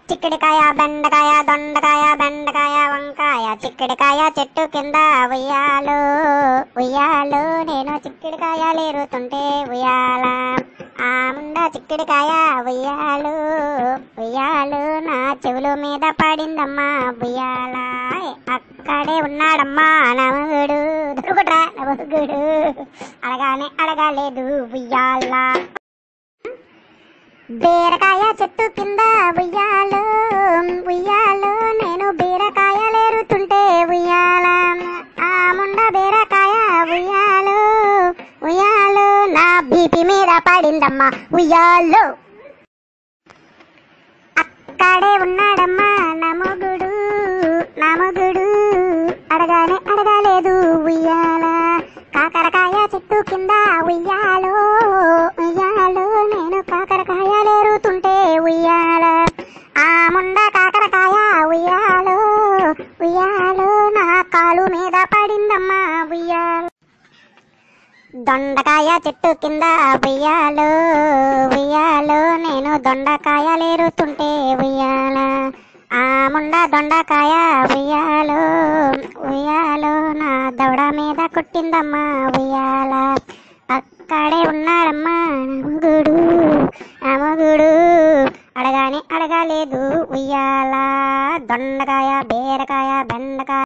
చిక్కుడికాయ బెండకాయ దొండకాయ బెండకాయ వంకాయ చిక్కుడికాయ చెట్టు కింద ఉయ్యాలు ఉయ్యాలు నేను చిక్కుడికాయలు ఎరుతుంటే ఉయ్యాల ఆ ముండ చిక్కుడికాయ ఉయ్యాలు ఉయ్యాలు నా చెవుల మీద పడిందమ్మా ఉయ్యాల అక్కడే ఉన్నాడమ్మా నమగుడు దొరుకుట్రా నమగుడు అడగానే అడగలేదు ఉయ్యాల బీరకాయ చెట్టు కింద ఉయ్యాలు ఉయ్యాలు నేను బీరకాయలు ఎరుతుంటే ఉయ్యాల ఆ ముండ బీరకాయ ఉయ్యాలు ఉయ్యాలు నా బీపీ మీద పడిందమ్మా ఉయ్యాలు అక్కడే ఉన్నాడమ్మా నమగుడు నమగుడు అడగానే అడగలేదు ఉయ్యాల కాకరకాయ చెట్టు కింద ఉయ్యాలు ఉయ్యాలు నేను కాకరకాయలు ఎరుతుంటే ఉయ్యాల ఆ ముండ కాకరకాయ ఉయ్యాలు ఉయ్యాలు నా కాలు మీద పడిందమ్మా ఉయ్యాల దొండకాయ చెట్టు కింద ఉయ్యాలు ఉయ్యాలు నేను దొండకాయలు ఎరుతుంటే ఉయ్యాల ఆ ముండ దొండకాయ ఉయ్యాలు ఉయ్యాలు నా దవడ మీద కొట్టిందమ్మా ఉయ్యాల అక్కడే ఉన్నాడమ్మా అమగుడు అమగుడు అడగాని అడగలేదు ఉయ్యాల దొండకాయ బీరకాయ బెండకాయ